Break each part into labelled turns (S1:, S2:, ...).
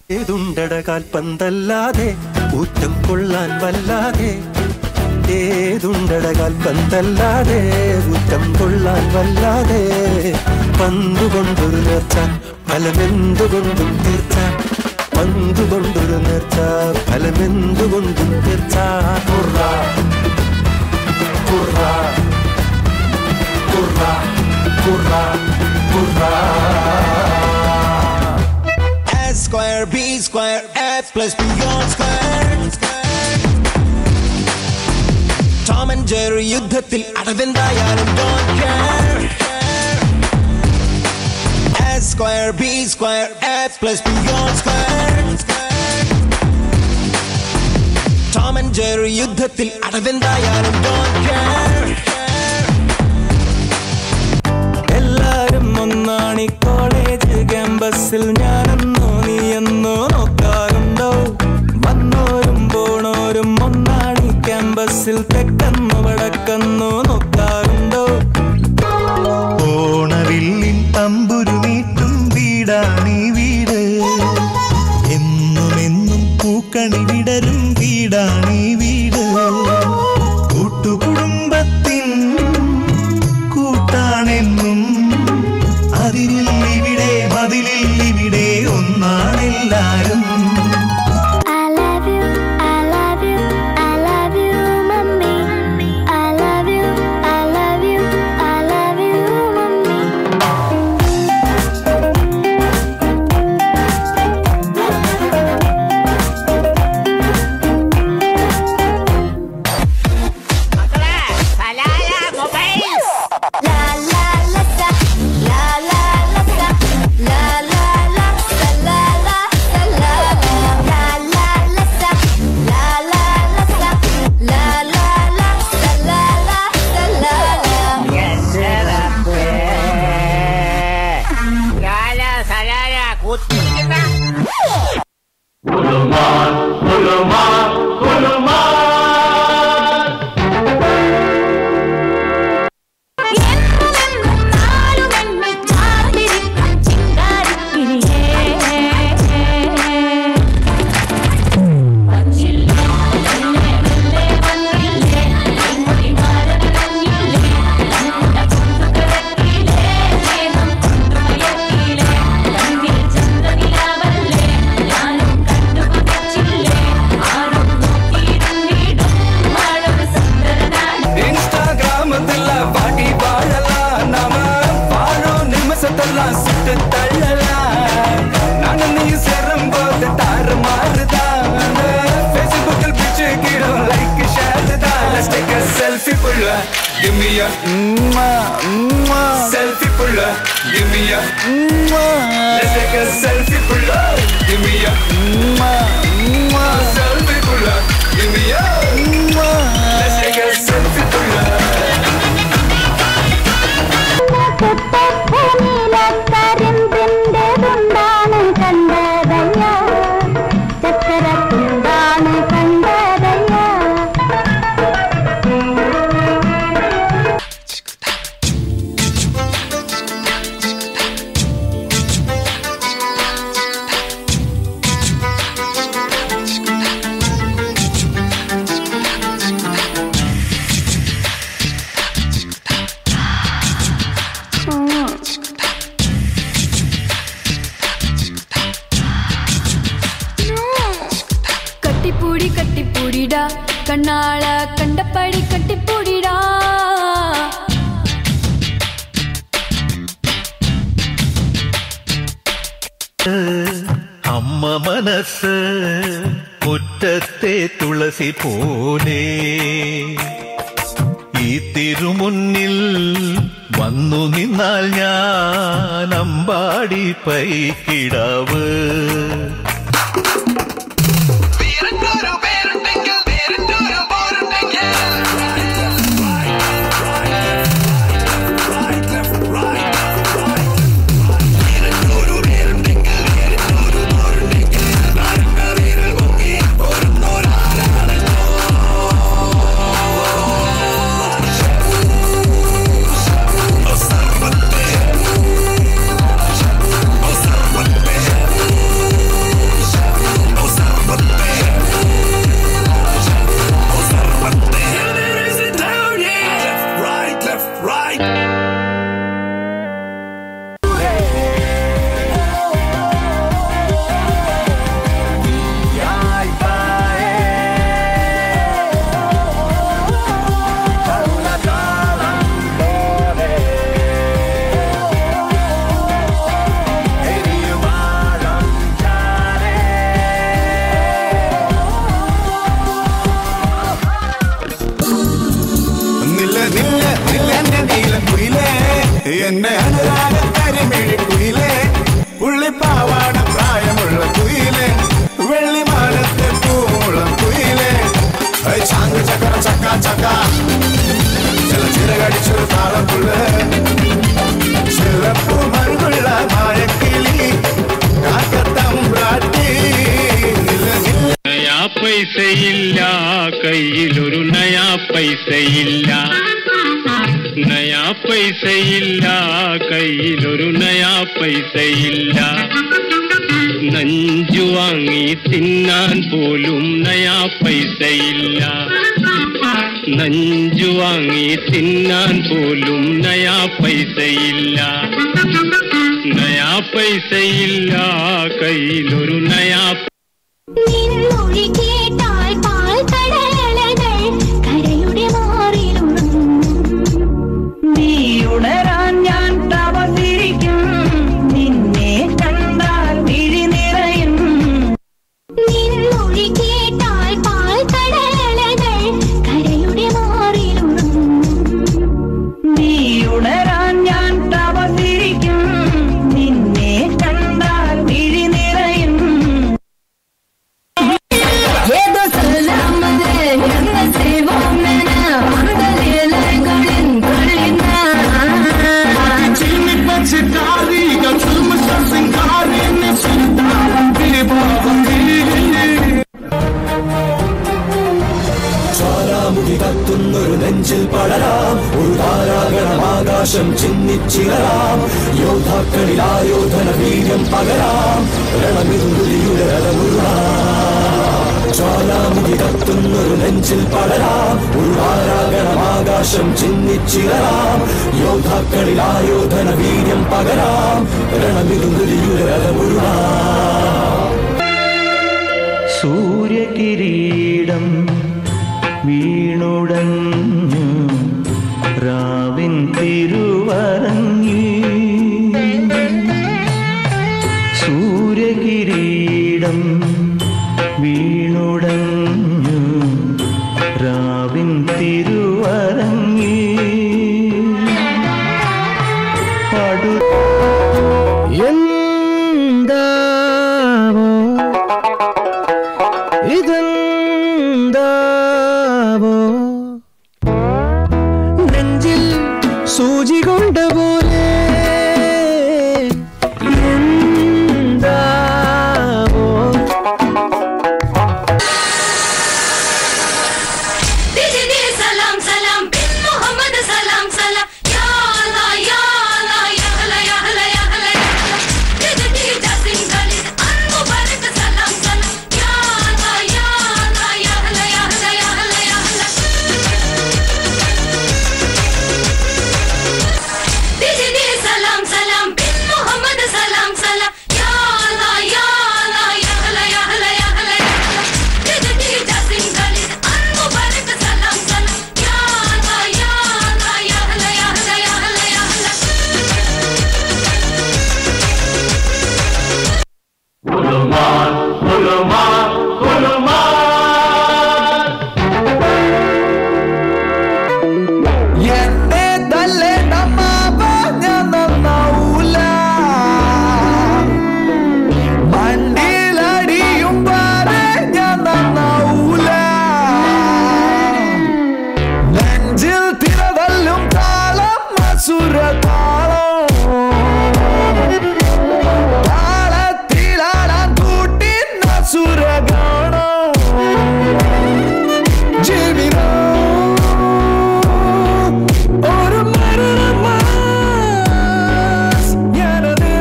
S1: ഏതുണ്ടട കാൽപ്പന്തല്ലാതെ ഊറ്റം കൊള്ളാൻ വല്ലാതെ ഏതുണ്ടട കാൽപ്പന്തല്ലാതെ ഊറ്റം കൊള്ളാൻ വല്ലാതെ പന്തുകൊണ്ടൊരു നേർച്ച ഫലമെന്തുകൊണ്ടും തീർച്ച പന്തുകൊണ്ടൊരു നേർച്ച ഫലമെന്തുകൊണ്ടും തീർച്ച കുറ കുറ കുറ കുറ കുറ
S2: S square, B square, F plus beyond square. Tom and Jerry യുദ്ധത്തിൽ അടവെന്തായാലും don't care. S square, B square, F plus beyond square. Tom and Jerry യുദ്ധത്തിൽ അടവെന്തായാലും don't care.
S3: എല്ലാരും ഒന്നാണ് ഈ കോളേജ് ക്യാമ്പസിൽ ഞാനെന്നോ നീയെന്നോ നോക്കാറുണ്ടോ വന്നോരും പോണോരും ഒന്നാണ് ഈ ക്യാമ്പസിൽ തെക്കെന്നോ വടക്കെന്നോ നോക്കാറുണ്ടോ
S4: ഓണവില്ലിൻ തമ്പുരുമീട്ടും വീടാണീ വീട് എന്നും എന്നും പൂക്കണി വിടരും വീടാണീ വീട് കൂട്ടുകുടുംബത്തിൻ കൂട്ടാണെന്നും അതിരില്ലിവിടെ മതിലില്ലിവിടെ ഒന്നാണെല്ലാരും
S5: I love you, I love you, I love you, mommy. I love you, I love you, I love you, mommy. La la la sa, la la la sa, la la la sa, la la sa, la la la la la sa, la la la sa, la la la sa, la la sa, la la. എന്നെന്നും നാളും എന്നെ ചാർത്തിരിക്കും ചിങ്കാരിക്കിളിയേ. വന്നില്ലേ, മെല്ലെ മെല്ലെ വന്നില്ലേ, എൻമൊഴി മാറനടഞ്ഞില്ലേ, നമ്മുടെ കൊണ്ടുകിടക്കില്ലേ, സ്നേഹം കൊണ്ടുമയക്കില്ലേ, കണ്ണിൽ ചന്ദ്രനിലാവല്ലേ, ഞാനും കണ്ടുപതിച്ചില്ലേ, ആരും നോക്കിയിരുന്നിടും, വാഴൊരു സുന്ദരനാണ്
S3: ಇನ್ಸ್ಟಾಗ್ರಾಮದೆಲ್ಲ ಬಾಡಿ ಬಾಳಲ್ಲ ನಾಮ ಬಾಳೋ ನಿಮಿಷದಲ್ಲ ಸುಟ್ಟು ತಳ್ಳಲ್ಲ ನಾನು ನೀ ಸೇರಂಬೋದ ತಾರು ಮಾರುದಾನ ಫೇಸ್ಬುಕ್ ಪಿಚ್ಚು ಗಿಡೋ like Sharada let's take a selfie ಪುಳ್ಳ ಗಿವ್ ಮಿ ಅ ಸೆಲ್ಫಿ ಪುಳ್ಳ give me a let's take a selfie ಪುಳ್ಳ ಗಿವ್ ಮಿ ಅ ಸೆಲ್ಫಿ ಪುಳ್ಳ give me a let's take a selfie ಪುಳ್ಳ
S5: കരിമ്പിൻ്റെതുണ്ടാണ് കണ്ടതയ്യ ചക്കരത്തുണ്ടാണ് കണ്ടതയ്യ
S6: கட்டிப்பூடி கட்டிப்பூடிடா கண்ணாள கண்டபடி கட்டிப்பூடிடா
S4: അമ്മ മനസ്സ് മുറ്റത്തെ തുളസി പോലെ ഈ തിരുമുന്നിൽ വന്നു നിന്നാൽ ഞാൻ അമ്പാടി പൈക്കിടാവ്
S2: Osarbatte
S3: എന്നെ അനുരാഗ കരിമിഴി കുയിലേ പുള്ളിപ്പാവാട പ്രായമുള്ള കുയിലേ വെള്ളിമാനത്തെ പൂമുളം കുയിലേ ഏയ് ചാങ്ക് ചക്കര ചക്ക ചക്ക ചില ചിറകടിച്ചൊരു താളം പുള്ള ചിലപ്പൂ മരുള്ള മായക്കിളി കാക്കത്തമ്പ്രാട്ടി നില നില
S7: നയാ പൈസയില്ല കയ്യിലൊരു നയാ പൈസയില്ല നയാ പൈസയില്ല കയ്യിലൊരു നയാ പൈസയില്ല നഞ്ചു വാങ്ങി തിന്നാൻ പോലും നയാ പൈസയില്ല നഞ്ചു വാങ്ങി തിന്നാൻ പോലും നയാ പൈസയില്ല നയാ പൈസയില്ല കയ്യിലൊരു നയാ
S5: നിൻമൊഴി കേട്ടാൽ പാൽക്കടലകൾ കരയുടെ മാറിലുണങ്ങും.
S8: നീ ഉണരാൻ ഞാൻ തപസിരിക്കും നിന്നെ കണ്ടാൽ വിഴി നിറയും
S5: നിൻമൊഴി കേട്ടാൽ പാൽക്കടലകൾ കരയുടെ മാറിലുണങ്ങും.
S8: നീ ഉണരാൻ ഞാൻ തപസിരിക്കും നിന്നെ കണ്ടാൽ വിഴി നിറയും
S6: ஏதோ சொல்லாமல் என்ன செய்வோம் என அந்த லீலைகளின் கொள்ளினா
S1: ജ്വാലാമുഖി കത്തുന്നൊരു നെഞ്ചിൽ പടരാം ഒരു താരാഗണം ആകാശം ചിന്നിച്ചിറരാം യോദ്ധാക്കളിൽ ആയോധന വീര്യം പകരാം രണമിതുലിയുടെ ജ്വാലാമുഖി കത്തുന്നൊരു നെഞ്ചിൽ പടരാം ഒരു താരാഗണം ആകാശം ചിന്നിച്ചിറരാം യോദ്ധാക്കളിൽ ആയോധന വീര്യം പകരാം രണമിതുലിയുടെ
S4: സൂര്യകിരീടം വീണുടഞ്ഞു രാവിൻ തിരുവരങ്ങി സൂര്യകിരീടം വീണുടഞ്ഞു രാവിൻ തിരുവരങ്ങി അടു എന്താവോ ഇതെന്താവോ നെഞ്ചിൽ സൂചി കൊണ്ട പോലെ എന്താവോ
S5: ദിജി ദിജി സലാം സലാം ബിൻ മുഹമ്മദ് സലാം സലാം യാ അല്ലാ യാ അല്ലാ യാ അല്ലാ യാ അല്ലാ യാ അല്ലാ യാ അല്ലാ ദിജി ദിജി ജാസിം ഖാലിദ് അൽ മുബാരക് സലാം സലാം യാ അല്ലാ യാ അല്ലാ യാ അല്ലാ യാ അല്ലാ യാ അല്ലാ യാ അല്ലാ ദിജി ദിജി സലാം സലാം ബിൻ മുഹമ്മദ് സലാം സലാം യാ അല്ലാ യാ അല്ലാ യാ അല്ലാ യാ അല്ലാ യാ അല്ലാ യാ അല്ലാ ദിജി ദിജി ജാസിം ഖാലിദ് അൽ മുബാരക് സലാം സലാം യാ അല്ലാ യാ അല്ലാ യാ അല്ലാ യാ അല്ലാ യാ അല്ലാ യാ അല്ലാ
S3: എന്നെ തല്ലേണ്ട മാമ ഞാൻ നന്നാവൂല മണ്ടിയിലടിയും പാരെ ഞാൻ നന്നാവൂല നെഞ്ചിൽ തിരതല്ലും താളം അസുര താളം താളത്തിലാടാൻ കൂട്ടി അസുര ഗാണം ജീവിതം ഒരു മരണമാസ് ഞാനത്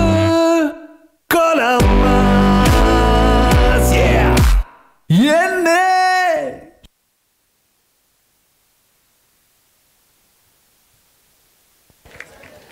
S3: കൊലമാസ് എന്നെ